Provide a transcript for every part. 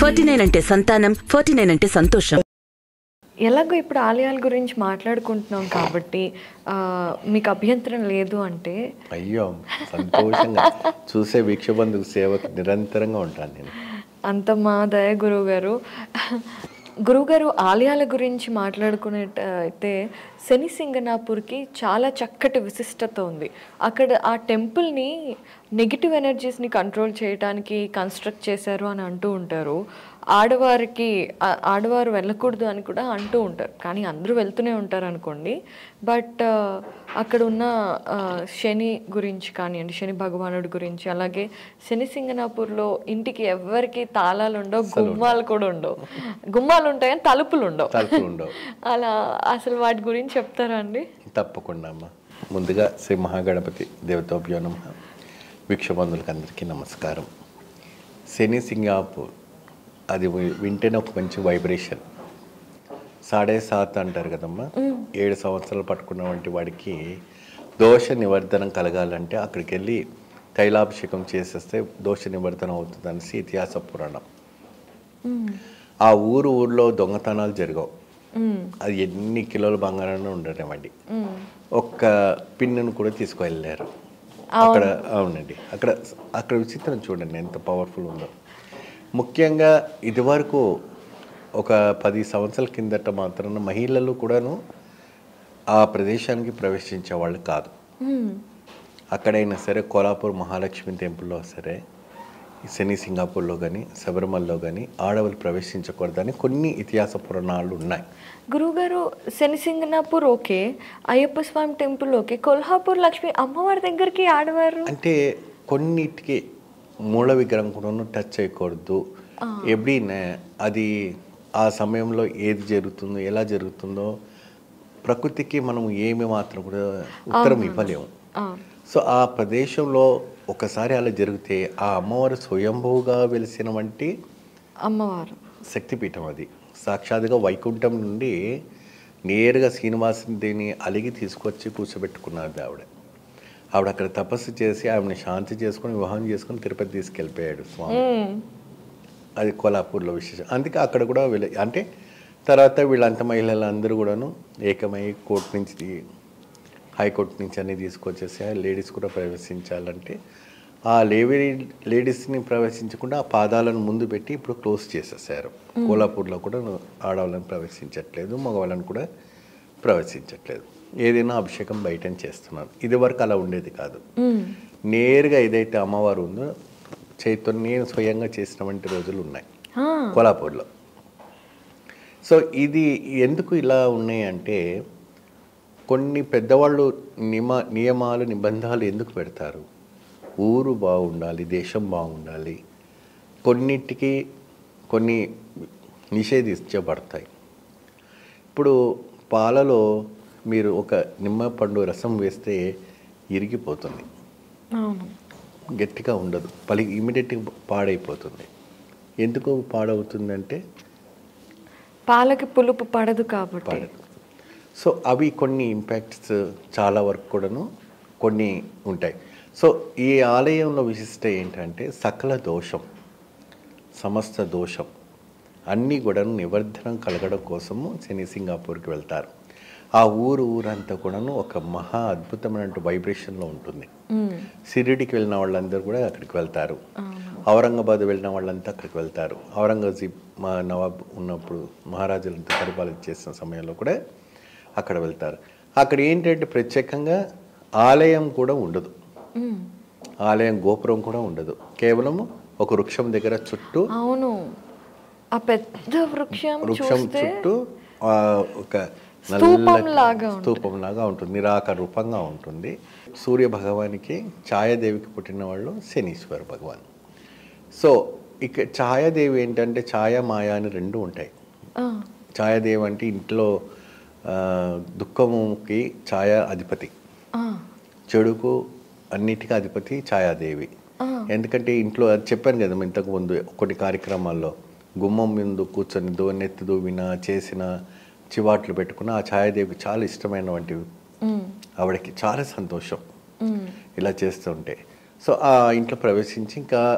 Forty nine అంటే సంతానం forty nine అంటే సంతోషం ఎలాగో ఇప్పుడు ఆలయాల గురించి మాట్లాడుకుంటున్నాం కాబట్టి ఆ, మీకు అభ్యంతరం లేదు అంటే అయ్యో సంతోషంగా చూసే వీక్షబంధు సేవకు నిరంతరంగా ఉంటాను నేను అంత మా దయ గురువు గారు గురువుగారు ఆలయాల గురించి మాట్లాడుకునే అయితే శని సింగనాపూర్కి చాలా చక్కటి విశిష్టత ఉంది అక్కడ ఆ టెంపుల్ని నెగిటివ్ ఎనర్జీస్ని కంట్రోల్ చేయడానికి కన్స్ట్రక్ట్ చేశారు అని అంటూ ఉంటారు ఆడవారికి ఆ- ఆడవారు వెళ్ళకూడదు అని కూడా అంటూ ఉంటారు కానీ అందరూ వెళ్తూనే ఉంటారు అనుకోండి బట్ అక్కడ ఉన్న ఆ, శని గురించి కానివ్వండి శని భగవానుడి గురించి అలాగే శని సింగనాపూర్లో ఇంటికి ఎవరికి తాళాలు ఉండవు గుమ్మాలు కూడా ఉండవు గుమ్మాలు ఉంటాయి కానీ తలుపులు ఉండవు తలుపులు ఉండవు అలా అసలు వాటి గురించి చెప్తారా అండి తప్పకుండా అమ్మా ముందుగా శ్రీ మహాగణపతి దేవతోభ్యో నమ వీక్షబంధులకు అందరికీ నమస్కారం శని సింగాపూర్ అది వి- వింటేనే ఒక మంచి వైబ్రేషన్ సాడే సాత్ అంటారు కదమ్మా ఏడు సంవత్సరాలు పట్టుకున్న వంటి వాడికి దోష నివర్ధనం కలగాలంటే అక్కడికి వెళ్ళి తైలాభిషేకం చేసేస్తే దోష నివర్ధనం అవుతుంది అనేసి ఇతిహాస పురాణం ఆ ఊరు ఊర్లో దొంగతనాలు జరగవు అది ఎన్ని కిలోల బంగారాన్ని ఉండనివ్వండి ఒక్క పిన్నును కూడా తీసుకువెళ్ళారు అక్కడ అవునండి అక్కడ అక్కడ విచిత్రం చూడండి ఎంత పవర్ఫుల్ ఉందో ముఖ్యంగా ఇదివరకు ఒక పది సంవత్సరాల కిందట మాత్రం మహిళలు కూడాను ఆ ప్రదేశానికి ప్రవేశించే వాళ్ళు కాదు అక్కడైనా సరే కోలాపూర్ మహాలక్ష్మి టెంపుల్లో సరే ఈ శని సింగాపూర్లో కానీ శబరిమలలో కానీ ఆడవాళ్ళు ప్రవేశించకూడదని కొన్ని ఇతిహాస పురాణాలు ఉన్నాయి గురువుగారు Shani Shingnapur okay Ayyappa Swami temple okay Kolhapur Lakshmi అమ్మవారి దగ్గరికి ఆడవారు అంటే కొన్నిటికి మూల విగ్రహం కూడా టచ్ చేయకూడదు ఎప్పుడైనా అది ఆ సమయంలో ఏది జరుగుతుందో ఎలా జరుగుతుందో ప్రకృతికి మనం ఏమి మాత్రం కూడా ఉత్తరం ఇవ్వలేము ఆ, సో ఆ ప్రదేశంలో ఒకసారి అలా జరిగితే ఆ అమ్మవారు స్వయంభూగా వెలిసిన వంటి అమ్మవారు శక్తిపీఠం అది సాక్షాత్గా వైకుంఠం నుండి నేరుగా శ్రీనివాసుని దీన్ని అలిగి తీసుకొచ్చి కూర్చోబెట్టుకున్నది ఆవిడ ఆవిడ అక్కడ తపస్సు చేసి ఆవిడని శాంతి చేసుకొని వివాహం చేసుకొని తిరుపతి తీసుకెళ్ళిపోయాడు స్వామి మ్మ్. అది కోలాపూర్లో విశేషం అందుకే అక్కడ కూడా వీళ్ళ అంటే తర్వాత వీళ్ళంత మహిళలు అందరూ కూడాను ఏకమై కోర్టు నుంచి తీ- హైకోర్టు నుంచి అన్ని తీసుకొచ్చేసి ఆ లేడీస్ కూడా ప్రవేశించాలంటే ఆ లేవీ లేడీస్ని ప్రవేశించకుండా ఆ పాదాలను ముందు పెట్టి ఇప్పుడు క్లోజ్ చేసేసారు కోలాపూర్లో కూడా ఆడవాళ్ళని ప్రవేశించట్లేదు మగవాళ్ళని కూడా ప్రవేశించట్లేదు ఏదైనా అభిషేకం బయట చేస్తున్నారు ఇది వరకు అలా ఉండేది కాదు మ్మ్. నేరుగా ఏదైతే అమ్మవారు ఉందో చైతన్యం స్వయంగా చేసినటువంటి రోజులు ఉన్నాయి ఆ, కోలాపూర్లో సో ఇది ఎందుకు ఇలా ఉన్నాయి అంటే కొన్ని పెద్దవాళ్ళు నియమ నియమాలు నిబంధనలు ఎందుకు పెడతారు ఊరు బాగుండాలి దేశం బాగుండాలి కొన్నిటికి కొన్ని నిషేధించబడతాయి ఇప్పుడు పాలలో మీరు ఒక నిమ్మ పండు రసం వేస్తే ఇరిగిపోతుంది అవును గట్టిగా ఉండదు పలి ఇమీడియట్గా పాడైపోతుంది ఎందుకు పాడవుతుందంటే పాలకి పులుపు పడదు కాబట్టి పాడదు సో అవి కొన్ని ఇంపాక్ట్స్ చాలా వరకు కూడాను కొన్ని ఉంటాయి సో ఈ ఆలయంలో విశిష్ట ఏంటంటే సకల దోషం సమస్త దోషం అన్నీ కూడాను నివర్ధనం కలగడం కోసము శని సింగాపూర్కి వెళ్తారు ఆ ఊరు ఊరంతా కూడాను ఒక మహా అద్భుతమైన వైబ్రేషన్లో ఉంటుంది మ్మ్. షిరిడికి వెళ్ళిన వాళ్ళందరూ కూడా అక్కడికి వెళ్తారు ఔరంగాబాద్ వెళ్ళిన వాళ్ళంతా అక్కడికి వెళ్తారు ఔరంగజీబ్ మా నవాబ్ ఉన్నప్పుడు మహారాజులంతా పరిపాలన చేసిన సమయంలో కూడా అక్కడ వెళ్తారు అక్కడ ఏంటంటే ప్రత్యేకంగా ఆలయం కూడా ఉండదు మ్మ్. ఆలయం గోపురం కూడా ఉండదు కేవలం ఒక వృక్షం దగ్గర చుట్టూ అవును ఆ పెద్ద వృక్షం వృక్షం చూస్తే చుట్టూ ఆ, ఒక స్తూపం లాగా ఉంటుంది. స్తూపం లాగా ఉంటుంది నిరాకార రూపంగా ఉంటుంది సూర్య భగవానికి ఛాయాదేవికి పుట్టిన వాళ్ళు శనీశ్వర భగవాన్ సో ఇక ఛాయాదేవి ఏంటంటే ఛాయ మాయ అని రెండు ఉంటాయి ఆ, ఛాయాదేవి అంటే ఇంట్లో ఆ, దుఃఖముకి ఛాయ అధిపతి ఆ, చెడుకు అన్నిటికీ అధిపతి ఛాయాదేవి ఎందుకంటే ఇంట్లో అది చెప్పాను కదా ఇంతకు ముందు కొన్ని కార్యక్రమాల్లో గుమ్మం ముందు కూర్చొని దోనెత్తి దూవిన చేసిన చివాట్లు పెట్టుకున్న ఆ ఛాయాదేవికి చాలా ఇష్టమైన వంటివి మ్మ్. ఆవిడకి చాలా సంతోషం మ్మ్. ఇలా చేస్తుంటే సో ఆ ఇంట్లో ప్రవేశించి ఇంకా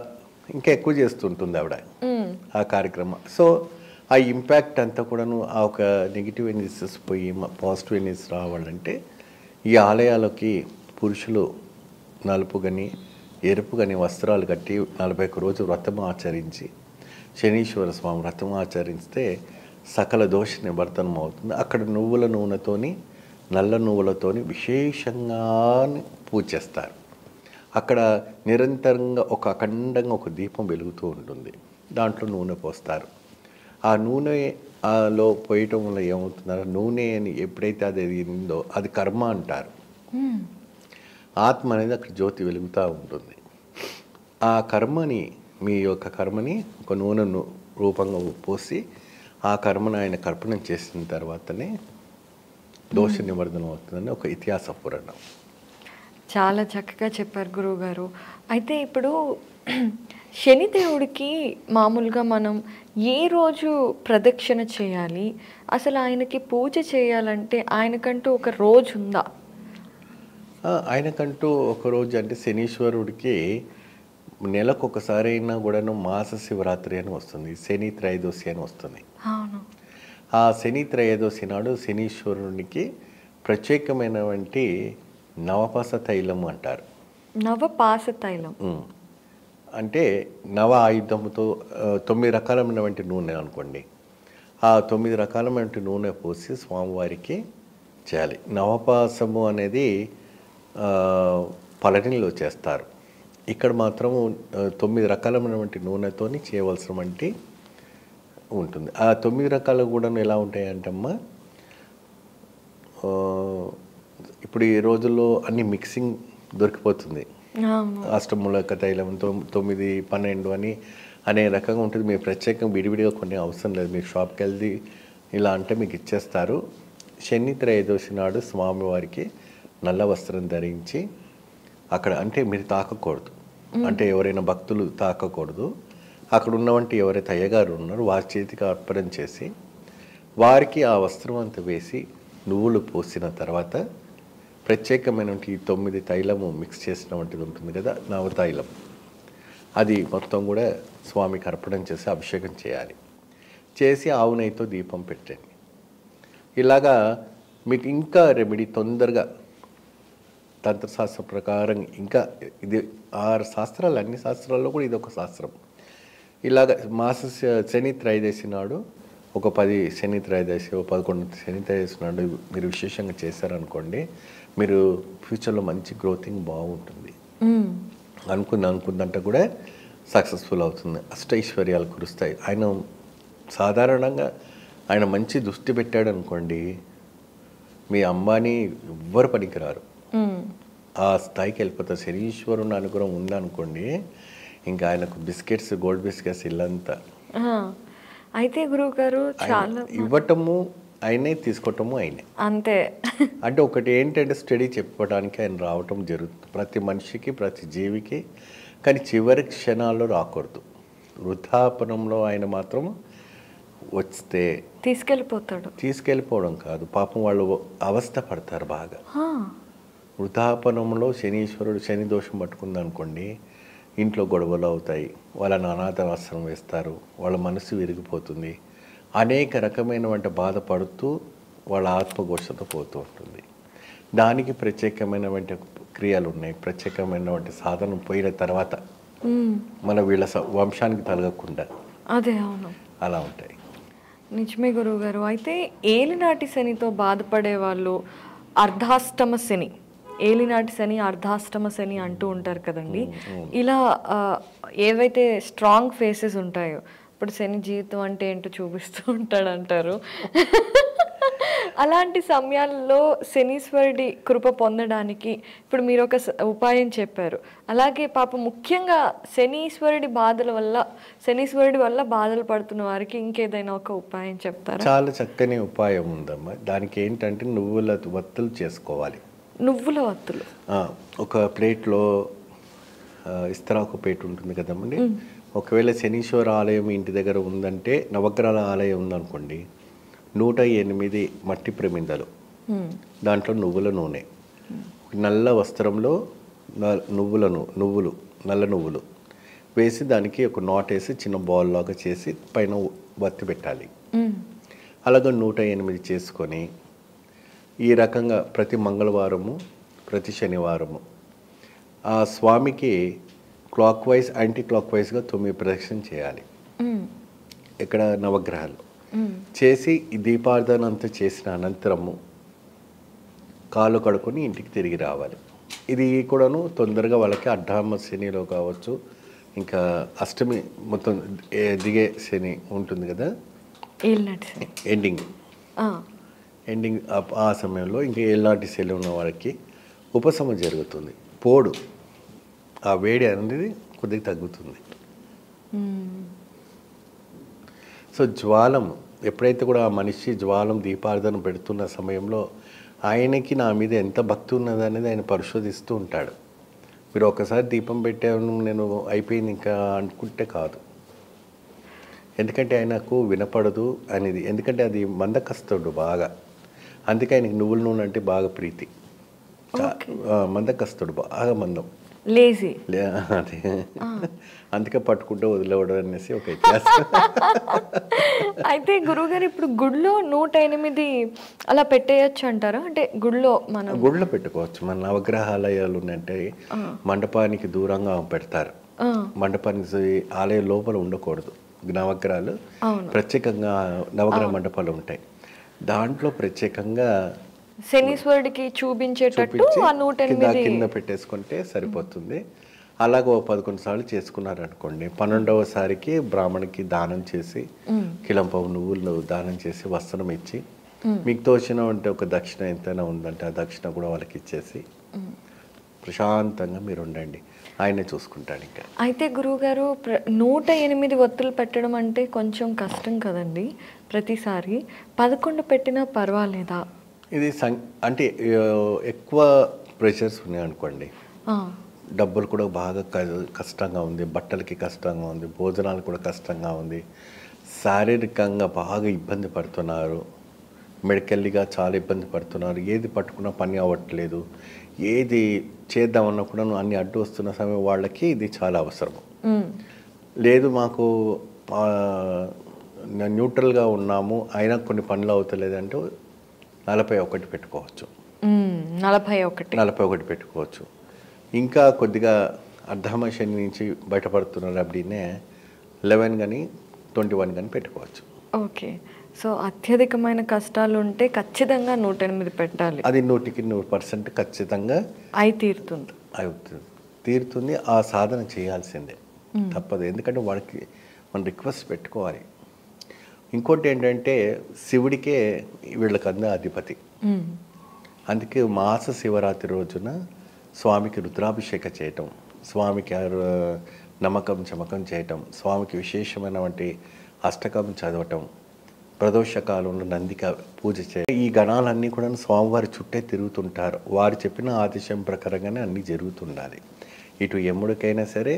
ఇంకా ఎక్కువ చేస్తుంటుంది ఆవిడ ఆ కార్యక్రమం సో ఆ ఇంపాక్ట్ అంతా కూడాను ఆ ఒక నెగిటివ్ ఎనర్జీస్ పోయి పాజిటివ్ ఎనర్జీస్ రావాలంటే ఈ ఆలయాలకి పురుషులు నలుపు కానీ ఎరుపు కానీ వస్త్రాలు కట్టి నలభై ఒక్క రోజు వ్రతం ఆచరించి శనీశ్వర స్వామి వ్రతం ఆచరిస్తే సకల దోష నివర్తనం అవుతుంది అక్కడ నువ్వుల నూనెతోని నల్ల నువ్వులతోని విశేషంగా పూజ చేస్తారు అక్కడ నిరంతరంగా ఒక అఖండంగా ఒక దీపం వెలుగుతూ ఉంటుంది దాంట్లో నూనె పోస్తారు ఆ నూనె ఆ లో పోయటం వల్ల ఏమవుతుందో నూనె అని ఎప్పుడైతే అది అయిందో అది కర్మ అంటారు ఆత్మ అనేది అక్కడ జ్యోతి వెలుగుతూ ఉంటుంది ఆ కర్మని మీ యొక్క కర్మని ఒక నూనెను రూపంగా పోసి ఆ కర్మను ఆయన కర్పణం చేసిన తర్వాతనే దోష నివర్ధనం అవుతుందని ఒక ఇతిహాస పురాణం చాలా చక్కగా చెప్పారు గురువుగారు అయితే ఇప్పుడు శనిదేవుడికి మామూలుగా మనం ఏ రోజు ప్రదక్షిణ చేయాలి అసలు ఆయనకి పూజ చేయాలంటే ఆయనకంటూ ఒక రోజు ఉందా ఆ, ఆయనకంటూ ఒకరోజు అంటే శనీశ్వరుడికి నెలకు ఒకసారి అయినా కూడాను మాస శివరాత్రి అని వస్తుంది శని త్రయోదశి అని వస్తుంది అవును ఆ శని త్రయోదశి నాడు శనీశ్వరునికి ప్రత్యేకమైనటువంటి నవపస తైలం అంటారు నవపాస తైలం ఉమ్. అంటే నవ ఆయుధముతో ఆ, తొమ్మిది రకాలమైనటువంటి నూనె అనుకోండి ఆ తొమ్మిది రకాలమైనటువంటి నూనె పోసి స్వామివారికి చేయాలి నవపాసము అనేది ఆ, పళనిలో చేస్తారు ఇక్కడ మాత్రం ఆ, తొమ్మిది రకాలమైనటువంటి నూనెతోని చేయవలసినటువంటి ఉంటుంది ఆ తొమ్మిది రకాలు కూడా ఎలా ఉంటాయంటమ్మా ఆ, ఇప్పుడు ఈ రోజుల్లో అన్ని మిక్సింగ్ దొరికిపోతుంది అవును అష్టమూలక తైలం తొమ్- తొమ్మిది పన్నెండు అని అనే రకంగా ఉంటుంది మీరు ప్రత్యేకంగా విడివిడిగా కొన్ని అవసరం లేదు మీరు షాప్కి వెళ్ళి ఇలా అంటే మీకు ఇచ్చేస్తారు శని త్రయోదశి నాడు స్వామివారికి నల్ల వస్త్రం ధరించి అక్కడ అంటే మీరు తాకకూడదు అంటే ఎవరైనా భక్తులు తాకకూడదు అక్కడ ఉన్నవంటి ఎవరైతే అయ్యగారు ఉన్నారో వారి చేతికి అర్పణం చేసి వారికి ఆ వస్త్రం అంతా వేసి నువ్వులు పోసిన తర్వాత ప్రత్యేకమైనటువంటి ఈ తొమ్మిది తైలము మిక్స్ చేసినటువంటిది ఉంటుంది కదా నవతైలం అది మొత్తం కూడా స్వామికి అర్పణం చేసి అభిషేకం చేయాలి చేసి ఆవు నెయ్యితో దీపం పెట్టండి ఇలాగా మీకు ఇంకా రెమెడీ తొందరగా తంత్రశాస్త్ర ప్రకారం ఇంకా ఇది ఆరు శాస్త్రాలు అన్ని శాస్త్రాల్లో కూడా ఇది ఒక శాస్త్రం ఇలాగ మాస శ- శని త్రయోదశి నాడు ఒక పది శని త్రయోదశి ఒక పదకొండు శని త్రయోదశి నాడు మీరు విశేషంగా చేశారనుకోండి మీరు ఫ్యూచర్లో మంచి గ్రోతింగ్ బాగుంటుంది మ్మ్. అనుకుంది అనుకుందంటే కూడా సక్సెస్ఫుల్ అవుతుంది అష్టైశ్వర్యాలు కురుస్తాయి ఆయన సాధారణంగా ఆయన మంచి దృష్టి పెట్టాడు అనుకోండి మీ అంబానీ ఎవ్వరు పనికిరారు మ్మ్. ఆ స్థాయికి వెళ్ళిపోతారు శనీశ్వరుని అనుగ్రహం ఉందనుకోండి ఇంకా ఆయనకు బిస్కెట్స్ గోల్డ్ బిస్కెట్స్ ఇల్లంతా ఆ. అయితే గురువు గారు ఆయన చాలా ఇవ్వటము ఆయనే తీసుకోవటము ఆయనే అంతే అంటే ఒకటి ఏంటంటే స్టడీ చెప్పడానికి ఆయన రావటం జరుగుతుంది ప్రతి మనిషికి ప్రతి జీవికి కానీ చివరి క్షణాల్లో రాకూడదు వృద్ధాపనంలో ఆయన మాత్రం వస్తే తీసుకెళ్ళిపోతాడు తీసుకెళ్ళిపోవడం కాదు పాపం వాళ్ళు అవస్థ పడతారు బాగా ఆ. వృద్ధాపనంలో శనీశ్వరుడు శని దోషం పట్టుకుందనుకోండి ఇంట్లో గొడవలు అవుతాయి వాళ్ళని అనాథాశ్రమం వేస్తారు వాళ్ళ మనసు విరిగిపోతుంది అనేక రకమైనటువంటి బాధపడుతూ వాళ్ళ ఆత్మఘోషతో పోతూ ఉంటుంది దానికి ప్రత్యేకమైనటువంటి క్రియలు ఉన్నాయి ప్రత్యేకమైనటువంటి సాధనం పోయిన తర్వాత మ్మ్. మన వీళ్ళ స- వంశానికి తలగకుండా అదే అవును అలా ఉంటాయి నిజమే గురువు గారు అయితే ఏలినాటి శనితో బాధపడే వాళ్ళు అర్ధాష్టమ శని ఏలినాటి శని అర్ధాష్టమ శని అంటూ ఉంటారు కదండి ఇలా ఆ, ఏవైతే స్ట్రాంగ్ ఫేసెస్ ఉంటాయో ఇప్పుడు శని జీవితం అంటే ఏంటో చూపిస్తూ ఉంటాడు అంటారు అలాంటి సమయాల్లో శనీశ్వరుడి కృప పొందడానికి ఇప్పుడు మీరు ఒక స- ఉపాయం చెప్పారు అలాగే పాప ముఖ్యంగా శనీశ్వరుడి బాధల వల్ల శనీశ్వరుడి వల్ల బాధలు పడుతున్న వారికి ఇంకేదైనా ఒక ఉపాయం చెప్తారా చాలా చక్కని ఉపాయం ఉందమ్మా దానికి ఏంటంటే నువ్వుల వత్తులు చేసుకోవాలి నువ్వుల వత్తులు ఆ, ఒక ప్లేట్లో ఆ, ఇస్తరాకు ప్లేట్ ఉంటుంది కదమ్మండి ఒకవేళ శనీశ్వర ఆలయం ఇంటి దగ్గర ఉందంటే నవగ్రహాల ఆలయం ఉందనుకోండి నూట ఎనిమిది మట్టి ప్రమిదలు హ్మ్. దాంట్లో నువ్వుల నూనె నల్ల వస్త్రంలో న- నువ్వులను నువ్వులు నల్ల నువ్వులు వేసి దానికి ఒక నాట్ వేసి చిన్న బాల్ లాగా చేసి పైన వత్తి పెట్టాలి మ్మ్. అలాగే నూట ఎనిమిది చేసుకొని ఈ రకంగా ప్రతి మంగళవారము ప్రతి శనివారము ఆ స్వామికి క్లాక్ వైజ్ యాంటీ క్లాక్ వైజ్గా తొమ్మిది ప్రదక్షిణ చేయాలి మ్మ్. ఇక్కడ నవగ్రహాలు మ్మ్. చేసి ఈ దీపార్థన అంతా చేసిన అనంతరము కాళ్ళు కడుక్కొని ఇంటికి తిరిగి రావాలి ఇది కూడాను తొందరగా వాళ్ళకి అడ్డామ శనిలో కావచ్చు ఇంకా అష్టమి మొత్తం ఏ- దిగే శని ఉంటుంది కదా ఏలినాటి శని. ఎండింగ్ ఆ. ఎండింగ్ ఆ- ఆ సమయంలో ఇంకా ఏళ్ళనాటి శని ఉన్న వాళ్ళకి ఉపశమనం జరుగుతుంది పోడు ఆ వేడి అనేది కొద్దిగా తగ్గుతుంది మ్మ్. సో జ్వాలం ఎప్పుడైతే కూడా ఆ మనిషి జ్వాలం దీపార్థన పెడుతున్న సమయంలో ఆయనకి నా మీద ఎంత భక్తి ఉన్నది అనేది ఆయన పరిశోధిస్తూ ఉంటాడు మీరు ఒకసారి దీపం పెట్టాను నేను అయిపోయింది ఇంకా అనుకుంటే కాదు ఎందుకంటే ఆయనకు వినపడదు అనేది ఎందుకంటే అది మందకస్తుడు బాగా అందుకే ఆయనకి నువ్వుల నూనె అంటే బాగా ప్రీతి చా- ఆ, మందకస్తుడు బాగా మందం లేజీ లే అదే అందుకే పట్టుకుంటూ వదిలేవడం అనేసి ఒక వ్యత్యాసం అయితే గురువుగారు ఇప్పుడు గుడిలో నూట ఎనిమిది అలా పెట్టేయచ్చు అంటారా అంటే గుడిలో మనం గుడిలో పెట్టుకోవచ్చు మన నవగ్రహాలయాలు ఉన్నాయంటే మండపానికి దూరంగా పెడతారు ఆ, మండపానికి ఆలయం లోపల ఉండకూడదు నవగ్రహాలు ప్రత్యేకంగా నవగ్రహ మండపాలు ఉంటాయి దాంట్లో ప్రత్యేకంగా శనీశ్వరుడికి చూపించేటట్టు చూపించి ఆ నూట కింద ఎనిమిది కింద పెట్టేసుకుంటే సరిపోతుంది అలాగ ఓ పదకొండు సార్లు చేసుకున్నారనుకోండి పన్నెండవసారికి బ్రాహ్మణికి దానం చేసి కిలంపం నువ్వులు దానం చేసి వస్త్రం ఇచ్చి మీకు తోచిన అంటే ఒక దక్షిణ ఎంతైనా ఉందంటే ఆ దక్షిణ కూడా వాళ్ళకి ఇచ్చేసి ప్రశాంతంగా మీరు ఉండండి ఆయనే చూసుకుంటాడు ఇంకా అయితే గురువుగారు ప్ర నూట ఎనిమిది ఒత్తులు పెట్టడం అంటే కొంచెం కష్టం కదండి ప్రతిసారి పదకొండు పెట్టినా పర్వాలేదా ఇది సం అంటే ఆ, ఎక్కువ ప్రెషర్స్ ఉన్నాయి అనుకోండి ఆ, డబ్బులు కూడా బాగా క- కష్టంగా ఉంది బట్టలకి కష్టంగా ఉంది భోజనాలు కూడా కష్టంగా ఉంది శారీరకంగా బాగా ఇబ్బంది పడుతున్నారు మెడికల్లీగా చాలా ఇబ్బంది పడుతున్నారు ఏది పట్టుకున్నా పని అవ్వట్లేదు ఏది చేద్దామన్నా కూడా అన్ని అడ్డు వస్తున్న సమయం వాళ్ళకి ఇది చాలా అవసరం ఉమ్, లేదు మాకు ఆ, న్యూట్రల్గా ఉన్నాము అయినా కొన్ని పనులు అవుతలేదంటే నలభై ఒకటి పెట్టుకోవచ్చు ఉమ్, నలభై ఒకటి నలభై ఒకటి పెట్టుకోవచ్చు ఇంకా కొద్దిగా అర్ధమ శని నుంచి బయటపడుతున్నారు అప్పుడే లెవెన్ కానీ ట్వంటీ వన్ కానీ పెట్టుకోవచ్చు ఓకే సో అత్యధికమైన కష్టాలు ఉంటే ఖచ్చితంగా నూట ఎనిమిది పెట్టాలి అది నూటికి నూరు పర్సెంట్ ఖచ్చితంగా అయి తీరుతుంది అవుతుంది తీరుతుంది ఆ సాధన చేయాల్సిందే తప్పదు ఎందుకంటే వాడికి మనం రిక్వెస్ట్ పెట్టుకోవాలి ఇంకోటి ఏంటంటే శివుడికే వీళ్ళకి అంద అధిపతి ఉమ్, అందుకే మాస శివరాత్రి రోజున స్వామికి రుద్రాభిషేక చేయటం స్వామికి ఆ రు- నమ్మకం చమకం చేయటం స్వామికి విశేషమైనటువంటి అష్టకం చదవటం ప్రదోష కాలంలో నందిక పూజ చేయడం ఈ గణాలన్నీ కూడా స్వామివారి చుట్టే తిరుగుతుంటారు వారు చెప్పిన ఆదేశం ప్రకారంగానే అన్నీ జరుగుతుండాలి ఇటు యముడికైనా సరే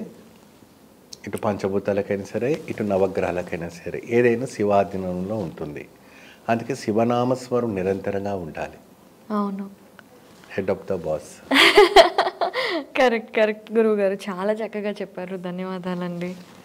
ఇటు పంచభూతాలకైనా సరే ఇటు నవగ్రహాలకైనా సరే ఏదైనా శివాధీనంలో ఉంటుంది అందుకే శివనామస్వరం నిరంతరంగా ఉండాలి అవును head of the boss correct correct గురువు గారు చాలా చక్కగా చెప్పారు ధన్యవాదాలండి